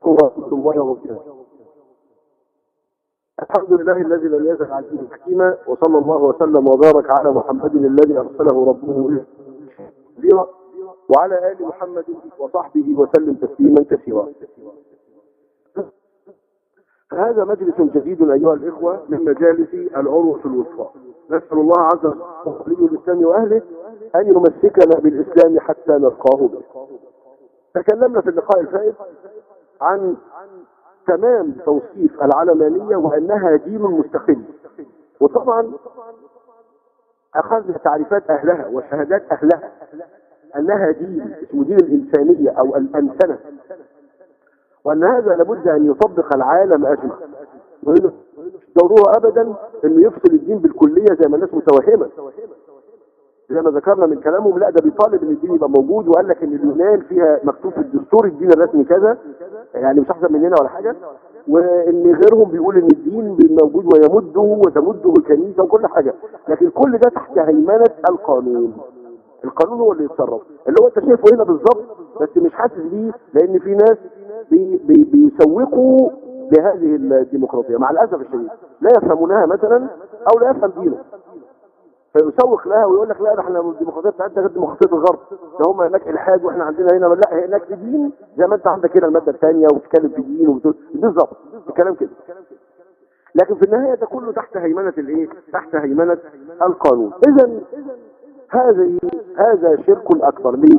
ورحمة الله وبركاته الحمد لله الذي لم يزل عزيزا حكيما وصلى الله وسلم وبارك على محمد الذي ارسله ربه اليه وعلى ال محمد وصحبه وسلم تسليما كثيرا هذا مجلس جديد ايها الاخوه من مجالس العروه الوسطى نسال الله عز وجل ولي الاسلام واهله ان يمسكنا بالاسلام حتى نلقاه به تكلمنا في اللقاء الفائت عن تمام توصيف العلمانية وأنها دين مستقل وطبعا أخذنا تعريفات أهلها وشهادات أهلها أنها دين اسمه دين الإنسانية أو الأنسنة وأن هذا لابد أن يطبق العالم أجمع ضروره أبدا أنه يفصل الدين بالكلية زي ما الناس متوهمة زي ما ذكرنا من كلامهم لا ده بيطالب ان الدين يبقى موجود وقال لك ان اليونان فيها مكتوب في الدستور الدين الرسمي كذا يعني مش احسن مننا ولا حاجه وان غيرهم بيقول ان الدين موجود ويمده وتمده الكنيسه وكل حاجه لكن كل ده تحت هيمنه القانون القانون هو اللي يتصرف اللي هو انت شايفه هنا بالظبط بس مش حاسس بيه لان في ناس بي بي بيسوقوا لهذه الديمقراطيه مع الاسف الشديد لا يفهمونها مثلا او لا يفهم دينه فيسوق لها ويقول لك لا ده احنا الديمقراطيه بتاعتنا غير ديمقراطيه الغرب ده هم هناك الحاد واحنا عندنا هنا لا هناك في دين زي ما انت عندك هنا الماده الثانيه وبتتكلم في دين وبتقول بالظبط الكلام كده لكن في النهايه ده كله تحت هيمنه الايه؟ تحت هيمنه القانون اذا هذه هذا شرك اكبر ليه؟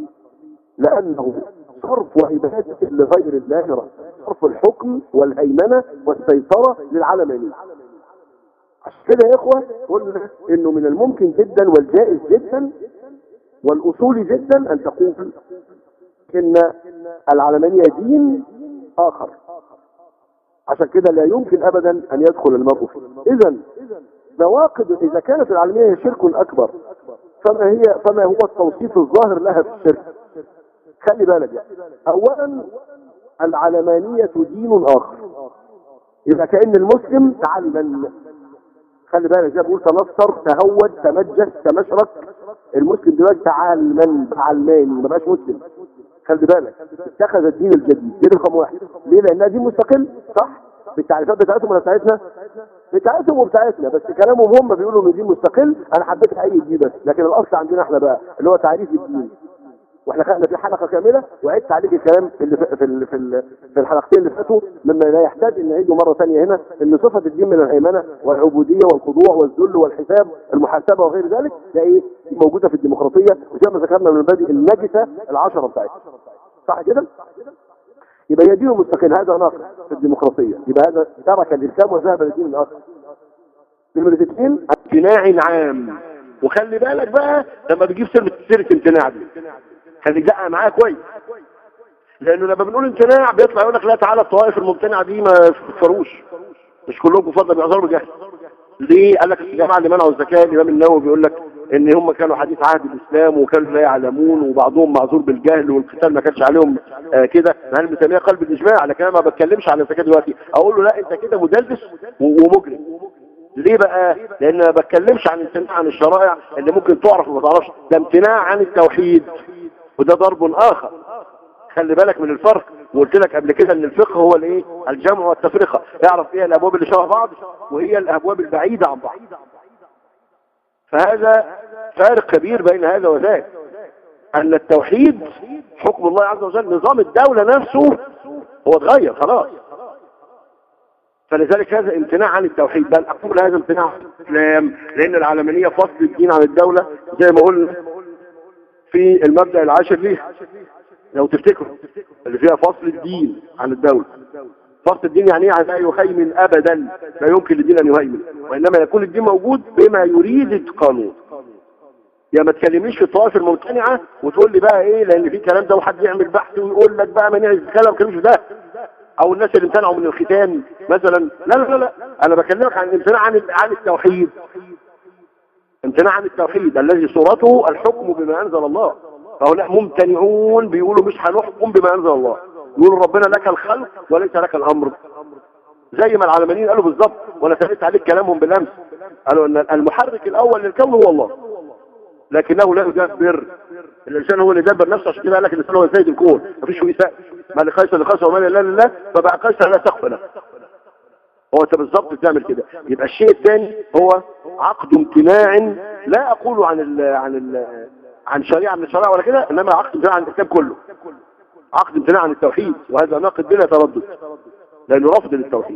لانه صرف عباده لغير الله صرف الحكم والهيمنه والسيطره للعلمانيه عشان كده يا اخوة قلنا انه من الممكن جدا والجائز جدا والاصولي جدا ان تقول ان العلمانية دين اخر عشان كده لا يمكن ابدا ان يدخل المرء فيه اذا نواقض اذا كانت العلمانية هي شرك اكبر فما هي فما هو التوصيف الظاهر لها في الشرك خلي بالك يعني. اولا العلمانية دين اخر اذا كأن المسلم تعلم خلي بالك زي بقول تنصر تهود تمجس تمشرك المسلم دلوقتي تعالمن علماني ما بقاش مسلم خلي بالك اتخذ الدين الجديد دي رقم واحد ليه لانها دين مستقل صح بالتعريفات بتاعتهم ولا بتاعتنا بتاعتهم وبتاعتنا بس كلامهم هم بيقولوا ان دين مستقل انا حبيت اي دي بس لكن الاصل عندنا احنا بقى اللي هو تعريف الدين واحنا خدنا في حلقه كامله وعدت عليك الكلام اللي في في في, في الحلقتين اللي فاتوا مما لا يحتاج ان نعيده مره ثانيه هنا ان صفه الدين من الهيمنه والعبوديه والخضوع والذل والحساب المحاسبه وغير ذلك ده ايه موجوده في الديمقراطيه وزي ما ذكرنا من المبادئ النجسه العشره بتاعتها صح كده؟ يبقى هي دين مستقل هذا ناقص في الديمقراطيه يبقى هذا ترك الاسلام وذهب للدين الاخر نمرة اثنين امتناع عام وخلي بالك بقى لما بتجيب سيره سيره امتناع دي خليك دقق معايا كويس لانه لما بنقول امتناع بيطلع يقول لك لا تعالى الطوائف الممتنعه دي ما تكفروش مش كلهم كفار بيعذروا بجهل ليه قال لك الجماعه اللي منعوا الزكاه الامام النووي بيقول لك ان هم كانوا حديث عهد الاسلام وكانوا لا يعلمون وبعضهم معذور بالجهل والقتال ما كانش عليهم آه كده هل بنسميها قلب الاجماع لكن انا ما بتكلمش عن الزكاه دلوقتي اقول له لا انت كده مدلس ومجرم ليه بقى لان ما بتكلمش عن امتناع عن الشرائع اللي ممكن تعرف وما تعرفش ده امتناع عن التوحيد وده ضرب اخر خلي بالك من الفرق وقلت لك قبل كده ان الفقه هو الايه الجمع والتفرقه اعرف ايه الابواب اللي شبه بعض وهي الابواب البعيده عن بعض فهذا فارق كبير بين هذا وذاك ان التوحيد حكم الله عز وجل نظام الدولة نفسه هو اتغير خلاص فلذلك هذا امتناع عن التوحيد بل اقول هذا امتناع عن الاسلام لان العلمانية فصل الدين عن الدولة زي ما قلنا في المبدأ العاشر ليه لو تفتكروا اللي فيها فصل الدين عن الدولة فصل الدين يعني ايه لا يهيمن ابدا لا يمكن للدين ان يهيمن وانما يكون الدين موجود بما يريد القانون يا ما تكلمنيش في الطوائف الممتنعة وتقول لي بقى ايه لان في كلام ده وحد يعمل بحث ويقول لك بقى منع الكلام ما بتكلمش ده او الناس اللي امتنعوا من الختان مثلا لا لا لا انا بكلمك عن الامتناع عن عن التوحيد امتناع عن التوحيد الذي صورته الحكم بما انزل الله فهؤلاء ممتنعون بيقولوا مش هنحكم بما انزل الله يقولوا ربنا لك الخلق وليس لك الامر زي ما العلمانيين قالوا بالظبط وانا سالت عليك كلامهم بالامس قالوا ان المحرك الاول للكون هو الله لكنه لا يدبر الانسان هو اللي يدبر نفسه عشان كده قال لك الانسان هو سيد الكون مفيش فيه سقف ما لقيصر لقيصر وما لله لله فبقى قيصر لا سقف له هو انت بالظبط بتعمل كده يبقى الشيء الثاني هو عقد امتناع لا اقول عن ال عن ال عن شريعه من الشرائع ولا كده انما عقد امتناع عن الاسلام كله عقد امتناع عن التوحيد وهذا ناقد بلا تردد لانه رفض للتوحيد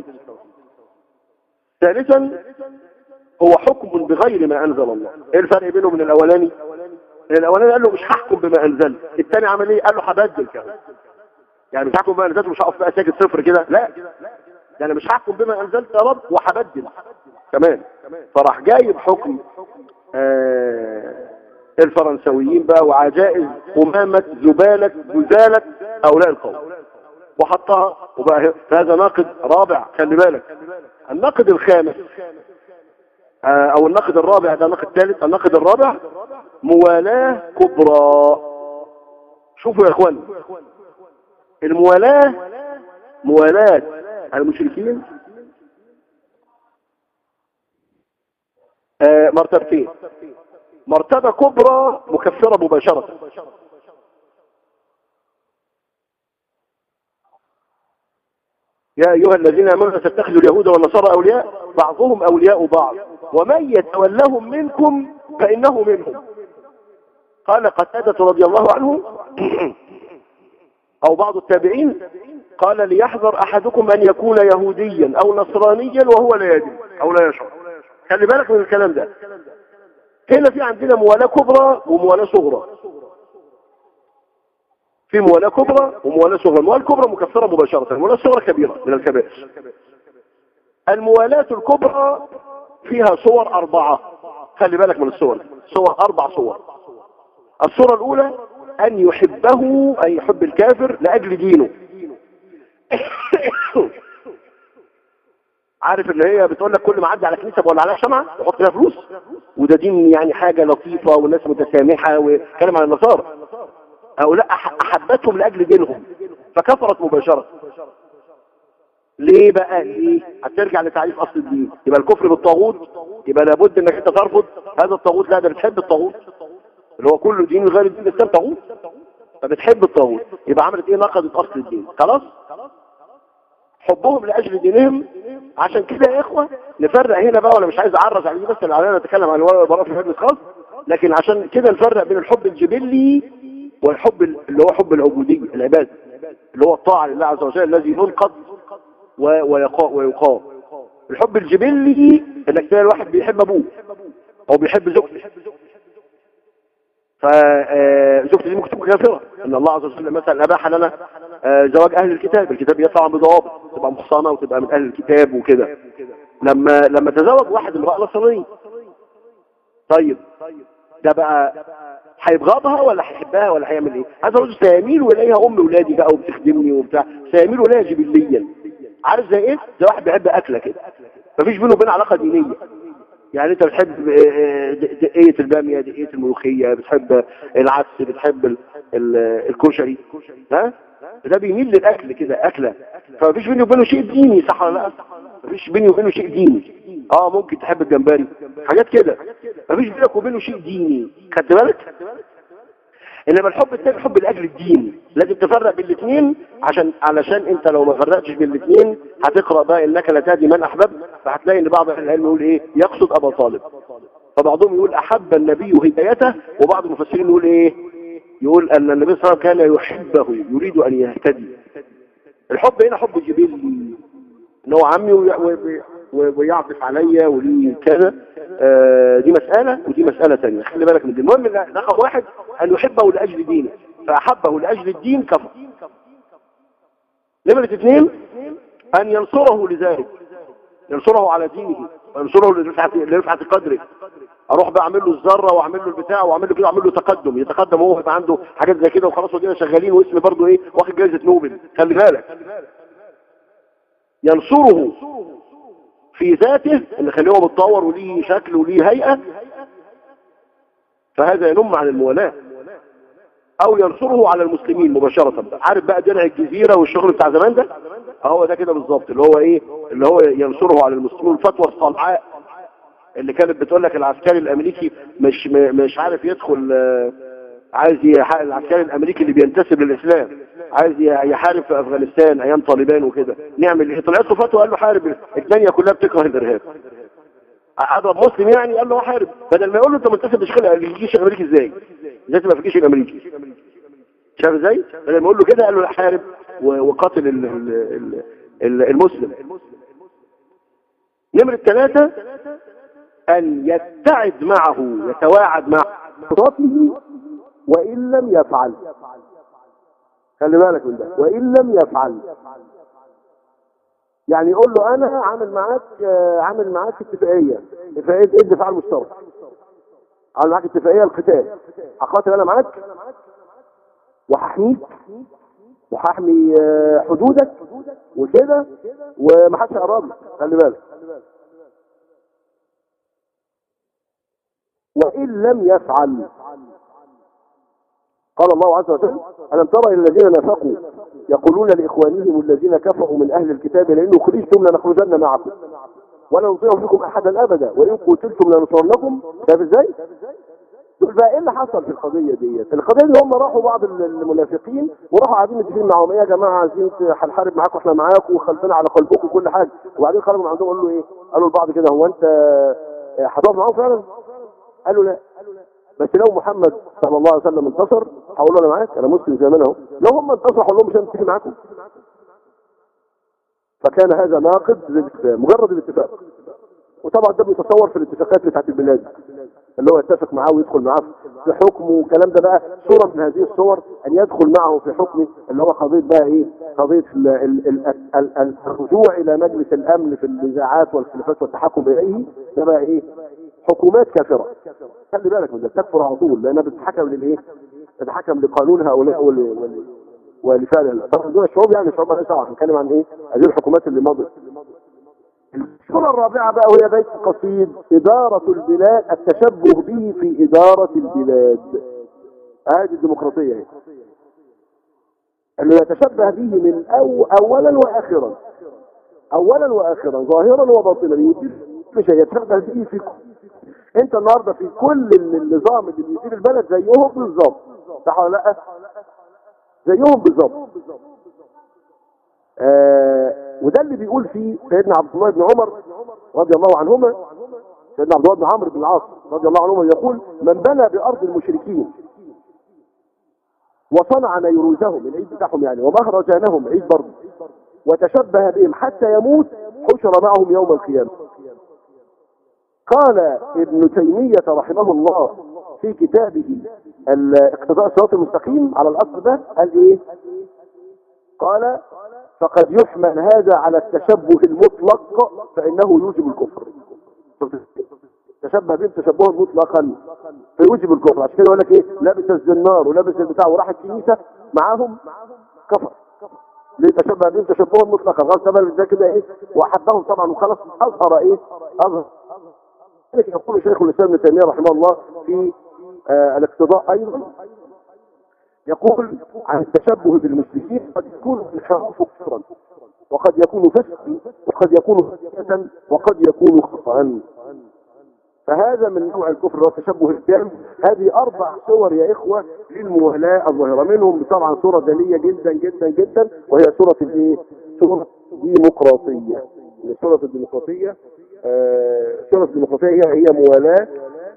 ثالثا هو حكم بغير ما انزل الله ايه الفرق بينه وبين الاولاني الاولاني قال له مش هحكم بما انزل الثاني عمل ايه قال له هبدل كمان يعني مش هحكم بما انزلت مش هقف بقى ساكت صفر كده لا يعني مش هحكم بما انزلت يا رب وهبدل كمان فراح جايب حكم آه الفرنسويين بقى وعجائز قمامة زبالة زلالة هؤلاء القوم وحطها وبقى هذا ناقد رابع خلي بالك الناقد الخامس آه او الناقد الرابع ده ناقد ثالث الناقد الرابع موالاة كبرى شوفوا يا اخوان الموالاة موالاة المشركين آه مرتبتين مرتبة كبرى مكفرة مباشرة يا أيها الذين آمنوا تتخذوا اليهود والنصارى أولياء بعضهم أولياء بعض ومن يتولهم منكم فإنه منهم قال قتادة رضي الله عنه أو بعض التابعين قال ليحذر أحدكم أن يكون يهوديا أو نصرانيا وهو لا يدري أو لا يشعر خلي بالك من الكلام ده هنا في عندنا موالاة كبرى وموالاة صغرى في موالاة كبرى وموالاة صغرى الموالاة الكبرى مكفرة مباشرة الموالاة الصغرى كبيرة من الكبائر الموالاة الكبرى فيها صور أربعة خلي بالك من الصور صور أربع صور الصورة الأولى أن يحبه أن يحب الكافر لأجل دينه عارف اللي هي بتقول لك كل ما عدي على كنيسه ولا عليها شمعه يحط فيها فلوس وده دين يعني حاجه لطيفه والناس متسامحه وكلام عن النصارى هؤلاء احبتهم لاجل دينهم فكفرت مباشره ليه بقى ليه هترجع لتعريف اصل الدين يبقى الكفر بالطاغوت يبقى لابد انك انت ترفض هذا الطاغوت لا ده بتحب الطاغوت اللي هو كله دين غير الدين الاسلام طاغوت فبتحب الطاغوت يبقى عملت ايه نقضت اصل الدين خلاص حبهم لاجل دينهم عشان كده يا اخوه نفرق هنا بقى ولا مش عايز اعرض عليه بس اللي نتكلم عن الولاء في مجلس خاص لكن عشان كده نفرق بين الحب الجبلي والحب اللي هو حب العبوديه العباده اللي هو الطاعه لله عز وجل الذي ينقض ويقام ويقام الحب الجبلي انك تلاقي الواحد بيحب ابوه او بيحب زوجته فزوجتي دي ممكن تكون كافره ان الله عز وجل مثلا اباح لنا زواج اهل الكتاب الكتاب يطلع بضوابط تبقى محصنه وتبقى من اهل الكتاب وكده لما لما تزوج واحد امراه نصرانيه طيب ده بقى هيبغضها ولا هيحبها ولا هيعمل ايه هذا الرجل سيميل اليها ام ولادي بقى وبتخدمني وبتاع سيميل اليها جبليا عارف زي ايه زي واحد بيحب اكله كده مفيش بينه وبين علاقه دينيه يعني انت بتحب دقية البامية دقية الملوخية بتحب العدس بتحب الكشري ها ده بيميل للاكل كده اكلة فمفيش بيني وبينه شيء ديني صح ولا لا مفيش بيني وبينه شيء ديني اه ممكن تحب الجمبري حاجات كده مفيش بينك وبينه شيء ديني خدت بالك انما الحب التاني حب لاجل الدين لازم تفرق بين الاثنين عشان علشان انت لو ما فرقتش بين الاثنين هتقرا بقى انك لا تهدي من احببت فهتلاقي ان بعض اهل العلم يقول ايه يقصد ابا طالب فبعضهم يقول احب النبي هدايته وبعض المفسرين يقول ايه يقول ان النبي صلى الله عليه وسلم كان يحبه يريد ان يهتدي الحب هنا حب جبلي ان هو عمي ويعطف عليا وليه كذا آه دي مسألة ودي مسألة ثانيه خلي بالك من دي المهم رقم واحد أن يحبه لأجل دينه فأحبه لأجل الدين كفر نمرة اثنين أن ينصره لذلك ينصره على دينه وينصره لرفعة, لرفعة قدره اروح بقى اعمل له الذره واعمل له البتاع واعمل له كده اعمل له تقدم يتقدم وهو يبقى عنده حاجات زي كده وخلاص ودينا شغالين واسم برضه ايه واخد جائزه نوبل خلي بالك ينصره في ذاته اللي خليه هو متطور وليه شكل وليه هيئة فهذا ينم عن الموالاة او ينصره على المسلمين مباشرة عارف بقى درع الجزيرة والشغل بتاع زمان ده هو ده كده بالظبط اللي هو ايه اللي هو ينصره على المسلمين الفتوى الصلعاء اللي كانت بتقول لك العسكري الامريكي مش مش عارف يدخل عايز يحارب العسكري الامريكي اللي بينتسب للاسلام عايز يحارب في افغانستان ايام طالبان وكده نعمل ايه طلعت له فتوى قال له حارب الثانيه كلها بتكره الارهاب اضرب مسلم يعني قال له حارب بدل ما يقول له انت منتسب للجيش الامريكي ازاي ازاي تبقى في الجيش الامريكي شايف ازاي بدل ما يقول له كده قال له لا حارب وقاتل المسلم نمرة ثلاثة أن يتعد معه يتواعد معه خطاته وإن لم يفعل خلي بالك من ده وإن لم يفعل يعني يقول له أنا عامل معاك عامل معاك اتفاقية اتفاقية إيه الدفاع المشترك عامل معاك اتفاقية القتال هقاتل أنا معاك وهحميك وهحمي حدودك وكده ومحدش يقرب لك خلي بالك وإن لم يفعل قال الله عز وجل ألم ترى إلى الذين نفقوا يقولون لإخوانهم الذين كفروا من أهل الكتاب لئن خرجتم لنخرجن معكم ولا نطيع فيكم أحدا أبدا وإن قتلتم لنصرنكم شايف إزاي؟ دول بقى ايه اللي حصل في القضيه ديت القضيه ان هم راحوا بعض المنافقين وراحوا قاعدين متفقين معاهم ايه يا جماعه عايزين هنحارب معاكم احنا معاكم وخلفنا على قلبكم وكل حاجه وبعدين خرجوا من عندهم قالوا له ايه قالوا لبعض كده هو انت هتقف معاهم فعلا قالوا لا بس لو محمد صلى الله عليه وسلم انتصر هقول له انا معاك انا مسلم زي ما انا اهو لو هم انتصروا هقول لهم مش هنتفق معاكم فكان هذا ناقض للاتفاق مجرد الاتفاق وطبعا ده بيتصور في الاتفاقات بتاعت البلاد اللي هو يتفق معاه ويدخل معاه في حكمه والكلام ده بقى صورة من هذه الصور ان يدخل معه في حكمه اللي هو قضية بقى ايه قضية ال ال ال ال ال الرجوع الى مجلس الامن في النزاعات والخلافات والتحكم اليه ده بقى ايه حكومات كافرة خلي بالك من ده تكفر على طول لانها بتتحكم للايه تتحكم لقانون هؤلاء ولفعل طبعا دول الشعوب يعني الشعوب مالهاش دعوه بنتكلم عن ايه هذه الحكومات اللي مضت الصورة الرابعة بقى وهي بيت قصيد إدارة البلاد التشبه به في إدارة البلاد هذه الديمقراطية هي أنه يتشبه به من أو أولا وآخرا أولا وآخرا ظاهرا وباطنا يدير مش يتشبه به في انت النهارده في كل النظام اللي بيدير البلد زيهم بالظبط صح ولا لا زيهم بالظبط آه وده اللي بيقول فيه سيدنا عبد الله بن عمر رضي الله عنهما سيدنا عبد الله بن عمرو بن العاص رضي الله عنهما يقول من بنى بأرض المشركين وصنع نيروزهم العيد بتاعهم يعني ومهرجانهم عيد برضه وتشبه بهم حتى يموت حشر معهم يوم القيامة قال ابن تيمية رحمه الله في كتابه اقتضاء الصراط المستقيم على الأصل ده قال ايه قال فقد يحمل هذا على التشبه المطلق فإنه يوجب الكفر تشبه بهم تشبها مطلقا فيوجب الكفر عشان كده يقول لك ايه لابس الزنار ولابس البتاع وراح الكنيسه معاهم كفر ليه تشبه بهم تشبها مطلقا غير سبب ده كده ايه واحبهم طبعا وخلاص اظهر ايه اظهر لكن يقول شيخ الاسلام ابن تيميه رحمه الله في آه الاقتضاء ايضا يقول عن التشبه بالمشركين قد يكون الانحراف كفرا وقد يكون فسقا وقد يكون خطأ وقد يكون خطأ فهذا من نوع الكفر هو التشبه الكامل هذه اربع صور يا اخوة للموالاة الظاهرة منهم طبعا صورة جلية جدا جدا جدا وهي صورة الايه صورة ديمقراطية صورة الديمقراطية آه صورة الديمقراطية هي هي موالاة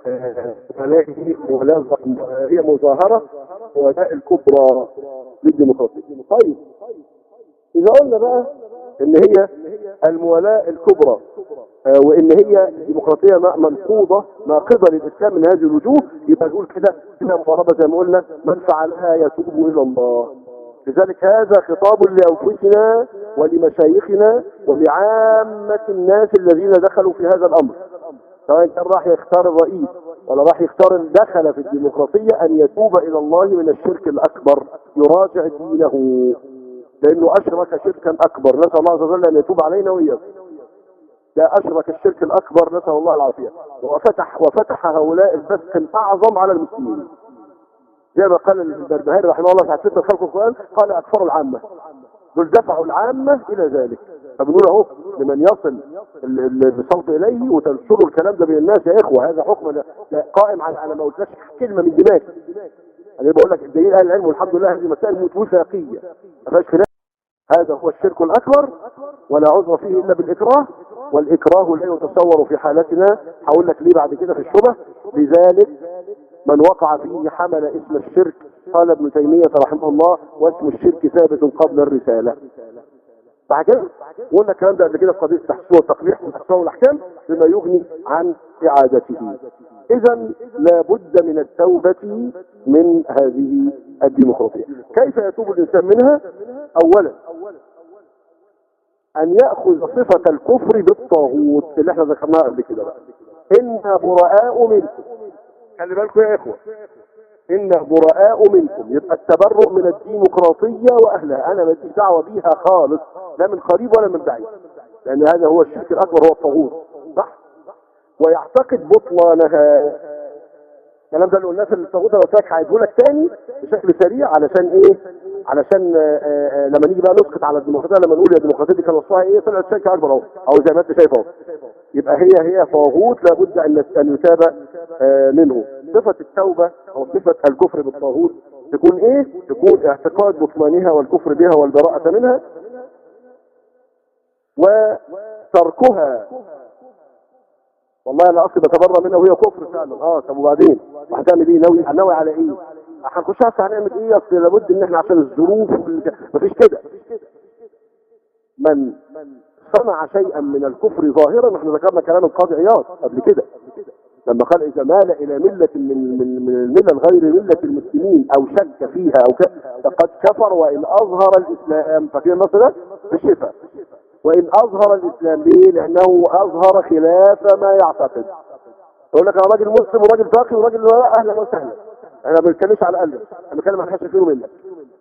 موالاة هي مظاهرة موالاة الكبرى للديمقراطية طيب إذا قلنا بقى إن هي الموالاة الكبرى آه وإن هي ديمقراطية منقوضة ناقضة للإسلام من هذه الوجوه يبقى نقول كده إنها مقاربة زي ما قلنا من فعلها يتوب إلى الله لذلك هذا خطاب لأنفسنا ولمشايخنا ولعامة الناس الذين دخلوا في هذا الأمر سواء كان راح يختار الرئيس ولا راح يختار دخل في الديمقراطية أن يتوب إلى الله من الشرك الأكبر يراجع دينه لأنه أشرك شركا أكبر نسأل الله عز وجل أن يتوب علينا وإياكم ده أشرك الشرك الأكبر نسأل الله العافية وفتح وفتح هؤلاء الفسق الأعظم على المسلمين زي ما قال البربهاري رحمه الله ساعة ستة خلق القرآن قال أكثر العامة دول دفعوا العامة إلى ذلك فبنقول اهو لمن يصل الصوت إليه وتنشروا الكلام ده بين الناس يا إخوة هذا حكم لا قائم على أنا ما قلتلكش كلمة من دماغي انا بقول لك دليل اهل العلم والحمد لله هذه مسائل وثاقيه ما فيهاش خلاف هذا هو الشرك الاكبر ولا عذر فيه الا بالاكراه والاكراه لا يتصور في حالتنا هقول لك ليه بعد كده في الشبه لذلك من وقع فيه حمل اسم الشرك قال ابن تيمية رحمه الله واسم الشرك ثابت قبل الرسالة بعد كده قلنا الكلام ده قبل كده في قضيه التحسين والتقبيح والاسماء والاحكام بما يغني عن اعادته اذا لابد من التوبه من هذه الديمقراطيه كيف يتوب الانسان منها اولا ان ياخذ صفه الكفر بالطاغوت اللي احنا ذكرناها قبل كده بقى انا براء منكم خلي بالكم يا اخوه إنا براء منكم يبقى التبرؤ من الديمقراطية وأهلها أنا ماليش دعوة بيها خالص لا من قريب ولا من بعيد لأن هذا هو الشرك الأكبر هو الطاغوت صح ويعتقد بطلانها الكلام ده اللي قلناه في الطاغوت انا قلت لك هعيده لك تاني بشكل سريع علشان ايه؟ علشان آآ آآ لما نيجي بقى نسقط على الديمقراطيه لما نقول يا الديمقراطيه دي كان وصفها ايه؟ طلعت شرك اكبر اهو او زي ما انت شايف اهو يبقى هي هي طاغوت لابد ان ان يتاب منه صفه التوبه او صفه الكفر بالطاغوت تكون ايه؟ تكون اعتقاد بطلانها والكفر بها والبراءه منها وتركها والله انا اصلي بتبرى منها وهي كفر فعلا اه طب وبعدين هتعمل ايه ناوي ناوي على ايه هنخش اصل هنعمل ايه اصل لابد ان احنا عشان الظروف مفيش كده من صنع شيئا من الكفر ظاهرا احنا ذكرنا كلام القاضي عياض قبل كده لما قال اذا مال الى مله من من من المله غير مله المسلمين او شك فيها او ك... فقد كفر وان اظهر الاسلام ففي النص ده بالشفاء وان اظهر الاسلام ليه لانه اظهر خلاف ما يعتقد يقول لك انا راجل مسلم وراجل فاقي وراجل لا اهلا وسهلا انا ما بتكلمش على قلبك انا بتكلم عن حاجه فيه منك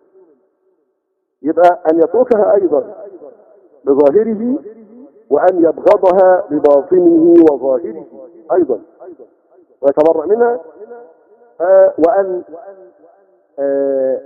يبقى ان يتركها ايضا بظاهره وان يبغضها بباطنه وظاهره ايضا ويتبرأ منها آه وان آه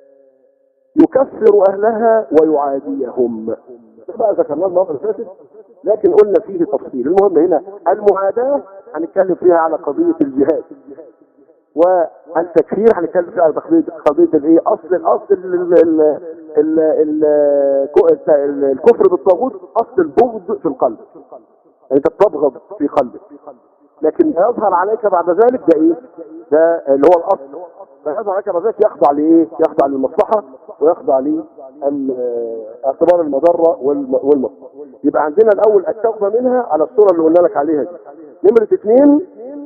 يكفر اهلها ويعاديهم بقى ذكرناه المره اللي فاتت لكن قلنا فيه تفصيل المهم هنا المعاداه هنتكلم فيها على قضيه الجهاد والتكفير هنتكلم فيها على قضيه قضيه الايه اصل الاصل ال ال ال ال الكفر بالطاغوت اصل البغض في القلب يعني انت بتبغض في قلبك لكن يظهر عليك بعد ذلك ده ايه ده اللي هو الاصل فيظهر عليك بعد ذلك يخضع لايه يخضع للمصلحه ويخضع لاعتبار المضره والمصلحه يبقى عندنا الاول التوبه منها على الصوره اللي قلنا لك عليها دي نمره اثنين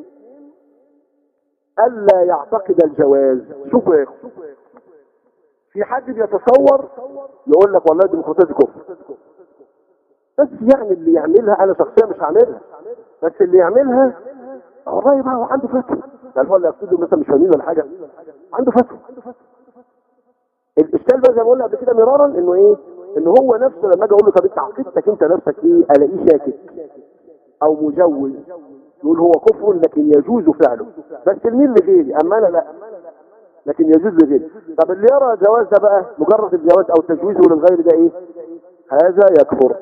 الا يعتقد الجواز شوفوا يا اخو في حد بيتصور يقول لك والله الديمقراطيه دي كفر بس يعني اللي يعملها انا شخصيا مش هعملها بس اللي يعملها والله ما هو عنده فتوى ده هو اللي يقصده مثلا مش فاهمين ولا حاجه عنده فتوى الاشكال بقى زي ما قلنا قبل كده مرارا انه ايه ان هو نفسه لما اجي اقول له طب انت عقيدتك انت نفسك ايه الاقيه شاكك او مجوز يقول هو كفر لكن يجوز فعله بس لمين لغيري اما انا لا لكن يجوز لغيري طب اللي يرى جواز ده بقى مجرد الجواز او تجويزه للغير ده ايه هذا يكفر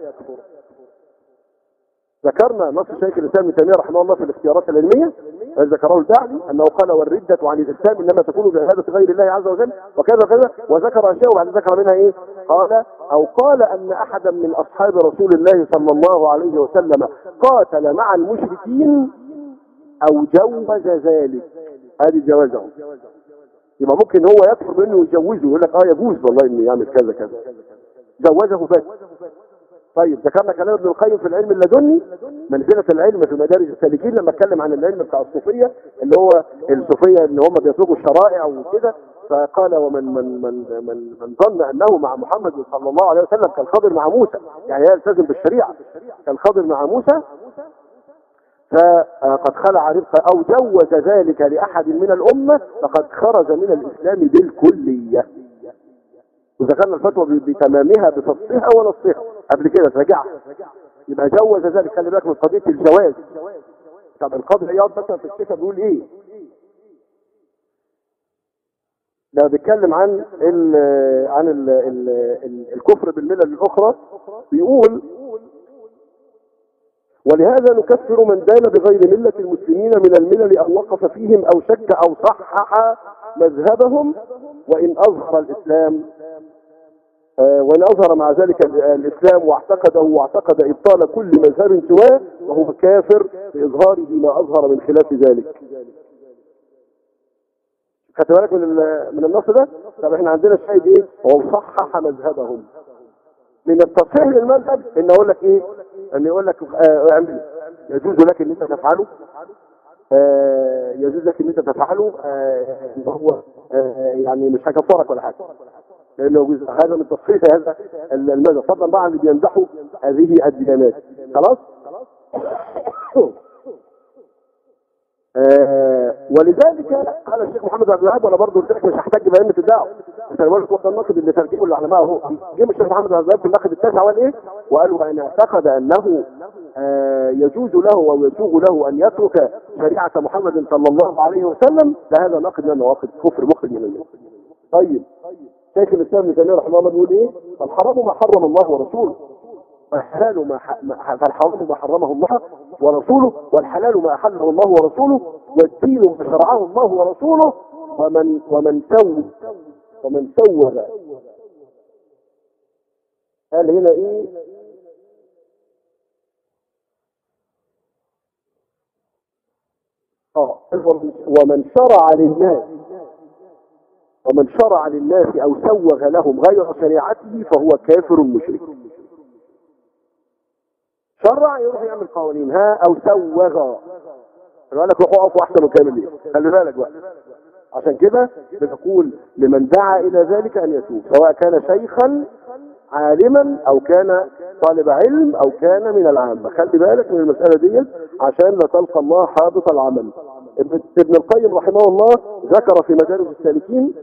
ذكرنا نص شيخ الاسلام ابن تيميه رحمه الله في الاختيارات العلميه ذكره البعلي انه قال والرده عن الاسلام انما تكون بعباده غير الله عز وجل وكذا وكذا وذكر اشياء وبعد ذكر منها ايه؟ قال او قال ان احدا من اصحاب رسول الله صلى الله عليه وسلم قاتل مع المشركين او جوز ذلك ادي جوازه يبقى ممكن هو يكفر منه ويجوزه يقول لك اه يجوز والله انه يعمل كذا كذا جوزه بس طيب ذكرنا كلام ابن القيم في العلم اللدني منزلة العلم في مدارج السالكين لما اتكلم عن العلم بتاع الصوفية اللي هو الصوفية ان هم بيطلبوا الشرائع وكده فقال ومن من من من من ظن انه مع محمد صلى الله عليه وسلم كالخضر مع موسى يعني يلتزم بالشريعة كالخضر مع موسى فقد خلع رزق او جوز ذلك لاحد من الامة فقد خرج من الاسلام بالكلية وذكرنا الفتوى بتمامها بفصلها ونصها قبل كده تراجعها يبقى جوز ذلك خلي بالك من قضيه الجواز طب القاضي عياض مثلا في الشفا بيقول ايه ده بيتكلم عن ال عن ال ال الكفر بالملل الاخرى بيقول ولهذا نكفر من دان بغير ملة المسلمين من الملل أو وقف فيهم أو شك أو صحح مذهبهم وإن أظهر الإسلام آه، وإن أظهر مع ذلك الإسلام واعتقده واعتقد إبطال كل مذهب سواه وهو كافر بإظهاره ما أظهر من خلاف ذلك خدت بالك من من النص ده طب احنا عندنا الشاهد ايه هو صحح مذهبهم من التصحيح للمذهب ان اقول لك ايه ان يقول لك آه اعمل يجوز لك ان انت تفعله آه يجوز لك ان انت تفعله آه هو آه يعني مش هكفرك ولا حاجه لانه جزء هذا من تصحيح هذا المذهب فضلا بقى عن اللي بيمدحوا هذه الديانات خلاص آه ولذلك قال الشيخ محمد عبد الوهاب وانا برضه قلت لك مش هحتاج بأئمة الدعوه بس انا بقول لك وقت الناقد اللي تركيبه العلماء اهو جه الشيخ محمد عبد الوهاب في الناقد التاسع وقال ايه؟ وقال وان اعتقد انه آه يجوز له او يسوغ له ان يترك شريعه محمد صلى الله عليه وسلم فهذا ناقد من نواقد كفر مخرج من المسلم. طيب شيخ الاسلام ابن تيميه رحمه الله بيقول ايه؟ فالحرام ما حرم الله ورسوله والحلال ما فالحرام ما حرمه الله ورسوله والحلال ما احله الله ورسوله والدين ما شرعه الله ورسوله ومن ومن سوى ومن سوى قال هنا ايه اه ومن شرع للناس ومن شرع للناس او سوغ لهم غير شريعته فهو كافر مشرك شرع يروح يعمل قوانين ها او سوغ قال لك روحوا اقفوا احسن وكامل ليه خلي بالك بقى عشان كده بنقول لمن دعا الى ذلك ان يتوب سواء كان شيخا عالما او كان طالب علم او كان من العامة خلي بالك من المسألة دي عشان لا تلقى الله حابط العمل ابن القيم رحمه الله ذكر في مدارج السالكين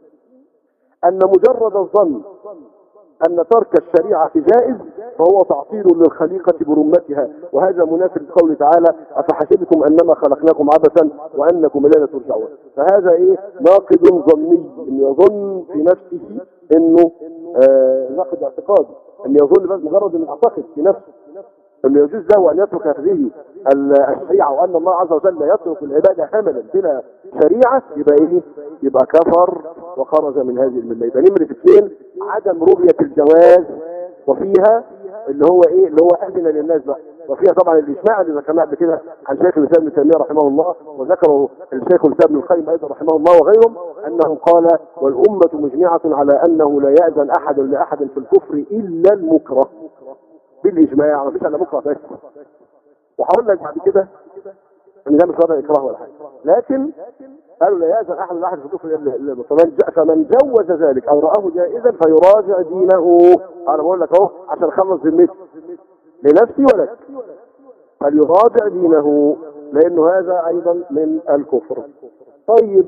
ان مجرد الظن أن ترك الشريعة جائز فهو تعطيل للخليقة برمتها وهذا منافر لقوله تعالى أفحسبتم أنما خلقناكم عبثا وأنكم إلينا ترجعون فهذا إيه ناقد ظني إن يظن في نفسه إنه آه ناقد اعتقادي إن يظن بس مجرد إنه يعتقد في نفسه انه يجوز له ان يترك هذه الشريعه وان الله عز وجل يترك العباده هملا بلا شريعه يبقى ايه؟ يبقى كفر وخرج من هذه المله يبقى نمره اثنين عدم رؤيه الجواز وفيها اللي هو ايه؟ اللي هو اذن للناس بقى وفيها طبعا الاجماع اللي ذكرناه قبل كده عن شيخ الاسلام ابن تيميه رحمه الله وذكره الشيخ الاسلام ابن القيم ايضا رحمه الله وغيرهم انه قال والامه مجمعه على انه لا ياذن احد لاحد في الكفر الا المكره بالاجماع ما فيش الا بكره بس وهقول لك بعد كده ان ده مش وضع اكراه ولا حاجه لكن قالوا لا يأذن احد الاحد في الكفر الا فمن فمن جوز ذلك او رآه جائزا فيراجع دينه انا بقول لك اهو عشان خلص ذمتي لنفسي ولك فليراجع دينه لانه هذا ايضا من الكفر طيب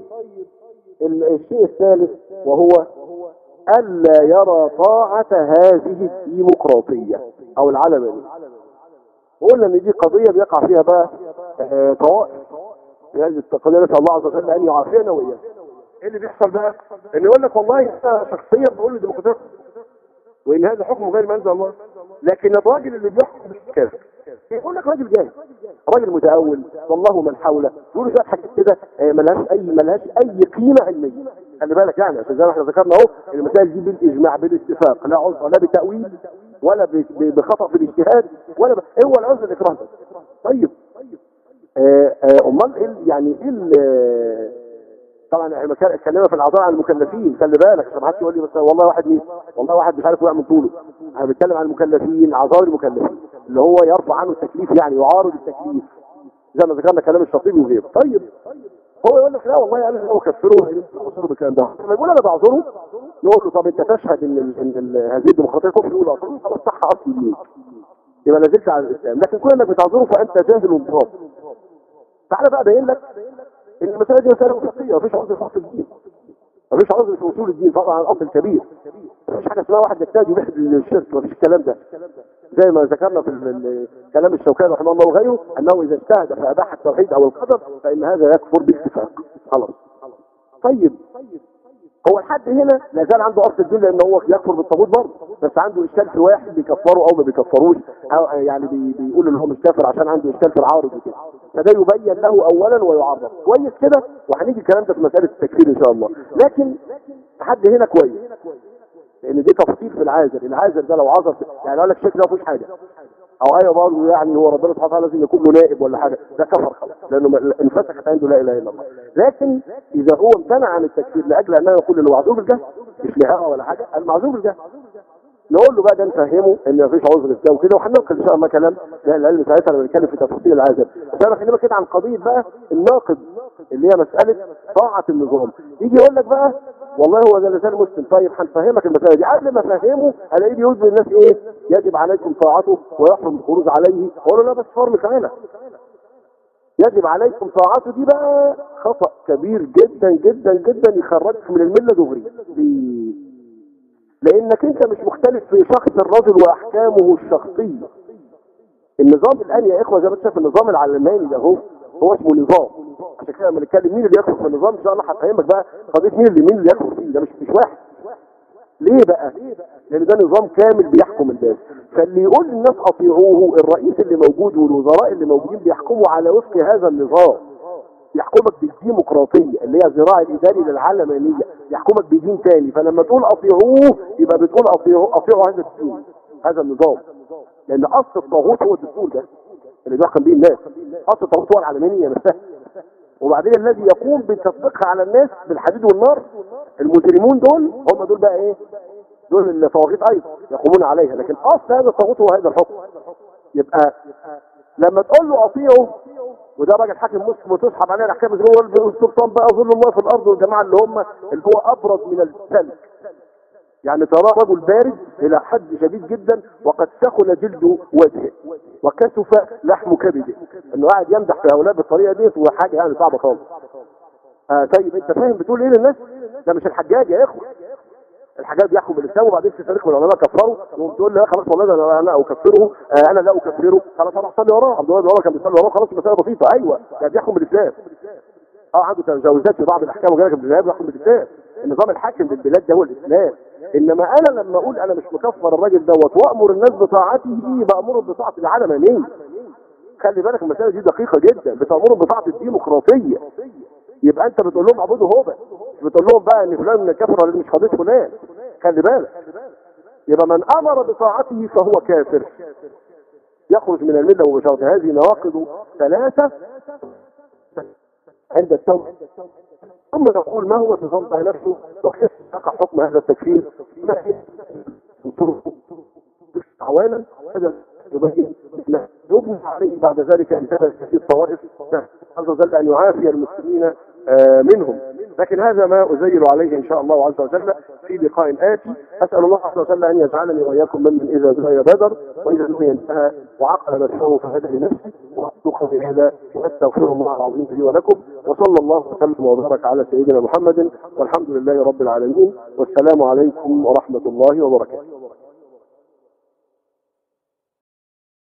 الشيء الثالث وهو ألا يرى طاعة هذه الديمقراطية أو العلمانية قلنا ان دي قضية بيقع فيها بقى اه طوائف في هذه القضية نسأل الله عز وجل أن يعافينا وإياه ايه اللي بيحصل بقى ان يقول لك والله انا شخصيا بقول له ديمقراطية وان هذا حكم غير ما انزل الله لكن الراجل اللي بيحكم كافر يقول لك راجل جاهل راجل متأول والله من حوله يقول شويه حاجات كده ملهاش اي ملهاش اي قيمه علميه خلي بالك يعني عشان زي ما احنا ذكرنا اهو المسائل دي بالاجماع بالاتفاق لا عذر لا بتاويل ولا بخطا في الاجتهاد ولا ب... هو العذر الاكراه طيب امال ايه يعني ايه طبعا احنا اتكلمنا في الاعضاء عن المكلفين خلي بالك عشان ما حدش يقول لي بس والله واحد مين والله واحد مش عارف وقع من طوله احنا بنتكلم عن المكلفين اعضاء المكلفين اللي هو يرفع عنه التكليف يعني يعارض التكليف زي ما ذكرنا كلام الشاطبي وغيره طيب هو يقول لك لا والله انا هو كفره ويعذره بالكلام ده لما يقول انا بعذره نقول له طب انت تشهد ان ال ان ال هذه الديمقراطيه كفر يقول اعذره خلاص صح اصلي دينك يبقى نزلت على الاسلام لكن كل انك بتعذره فانت جاهل ومضاد تعالى بقى ابين لك ان المساله دي مساله فقهيه مفيش عذر في اصل الدين مفيش عذر في اصول الدين طبعا عن الاصل الكبير مفيش حاجه اسمها واحد يجتهد ويحد للشرك مفيش الكلام ده زي ما ذكرنا في كلام الشوكاني رحمه الله وغيره انه اذا اجتهد فاباح التوحيد او القدر فان هذا يكفر باتفاق خلاص طيب هو لحد هنا لا زال عنده اصل الدين لان هو يكفر بالطاغوت برضه بس عنده اشكال في واحد بيكفره او ما بيكفروش او يعني بي بيقول ان هو مش كافر عشان عنده اشكال في العارض وكده فده يبين له اولا ويعرف كويس كده وهنيجي الكلام ده في مساله التكفير ان شاء الله لكن لحد هنا كويس لان دي تفصيل في العازل العازل ده لو عذر يعني قال لك شكله ما فيهوش حاجه او ايوه برضه يعني هو ربنا سبحانه وتعالى لازم يكون له نائب ولا حاجه ده كفر خلاص لانه ما- انفسخت عنده لا اله الا الله لكن اذا هو امتنع عن التكفير لاجل انه يقول انه معذور بالجهل مش لهوى ولا حاجه المعذور بالجهل نقول له بقى ده نفهمه ان مفيش عذر في ده وكده وهننقل ان شاء الله كلام لا العلم ساعتها لما نتكلم في تفاصيل العازل بس انا بكلمك كده عن قضيه بقى الناقد اللي هي مساله طاعه النظام يجي يقول لك بقى والله هو ده لسان مسلم طيب هنفهمك المساله دي قبل ما افهمه الاقيه بيقول للناس ايه يجب عليكم طاعته ويحرم الخروج عليه اقول له لا بس فرم تعالى يجب عليكم طاعته دي بقى خطأ كبير جدا جدا جدا يخرجك من الملة دغري ليه؟ لانك انت مش مختلف في شخص الرجل واحكامه الشخصية النظام الان يا اخوة زي ما انت شايف النظام العلماني ده هو هو اسمه نظام عشان كده لما نتكلم مين اللي يكفر في النظام ان شاء الله هفهمك بقى قضيه مين اللي مين اللي يكفر فيه ده مش مش واحد ليه بقى لان ده نظام كامل بيحكم الناس فاللي يقول للناس اطيعوه الرئيس اللي موجود والوزراء اللي موجودين بيحكموا على وفق هذا النظام يحكمك بالديمقراطية اللي هي الذراع الإداري للعلمانية يحكمك بدين تاني فلما تقول أطيعوه يبقى بتقول أطيعوا أطيعوا هذا الدين هذا النظام لأن أصل الطاغوت هو الدستور ده اللي بيحكم به الناس أصل الطاغوت هو العلمانية نفسها وبعدين الذي يقوم بتطبيقها على الناس بالحديد والنار المجرمون دول هم دول بقى ايه دول الطواغيت ايضا يقومون عليها لكن اصل هذا الطاغوت هو هذا الحكم يبقى لما تقول له اطيعه وده راجل حاكم مسلم وتسحب عليه الاحكام الاسلاميه السلطان بقى ظل الله في الارض والجماعه اللي هم اللي هو ابرد من الثلج يعني تراه رجل بارد الى حد شديد جدا وقد سخن جلد وجهه وكسف لحم كبده انه قاعد يمدح في هؤلاء بالطريقه دي وحاجه يعني صعبه خالص آه طيب انت فاهم بتقول ايه للناس ده مش الحجاج يا اخوه الحجاج بيحكم بالاسلام وبعدين في تاريخ من العلماء كفروا وقوم تقول له خلاص والله ده انا انا اكفره آه انا لا اكفره خلاص انا اصلي وراه عبد الله بن عمر كان بيصلي وراه خلاص المساله بسيطه ايوه ده بيحكم بالاسلام اه عنده تجاوزات في بعض الاحكام وجالك بالاسلام بيحكم بالاسلام النظام الحاكم للبلاد ده هو الاسلام انما انا لما اقول انا مش مكفر الراجل دوت وامر الناس بطاعته بامرهم بطاعه العلمانيه خلي بالك المساله دي دقيقه جدا بتامرهم بطاعه الديمقراطيه يبقى انت بتقول لهم اعبدوا هوبا مش بتقول لهم بقى ان فلان من كافر ولا مش قضيه فلان خلي بالك يبقى من امر بطاعته فهو كافر يخرج من المله مباشره هذه نواقض ثلاثه عند التوبه ثم نقول ما هو النظام ده نفسه وكيف يقع حكم هذا التكفير ما هي اعوانا هذا يبين يبنى عليه بعد ذلك ان هذا في الطوائف عز وجل ان يعافي المسلمين آه منهم لكن هذا ما أزيل عليه إن شاء الله عز وجل في لقاء آتي أسأل الله عز وجل أن يجعلني وإياكم ممن إذا دعي بدر وإذا دعي انتهى وعقل نفسه فهدى لنفسه وأصدق بهذا وأستغفر الله العظيم لي ولكم وصلى الله وسلم وبارك على سيدنا محمد والحمد لله رب العالمين والسلام عليكم ورحمة الله وبركاته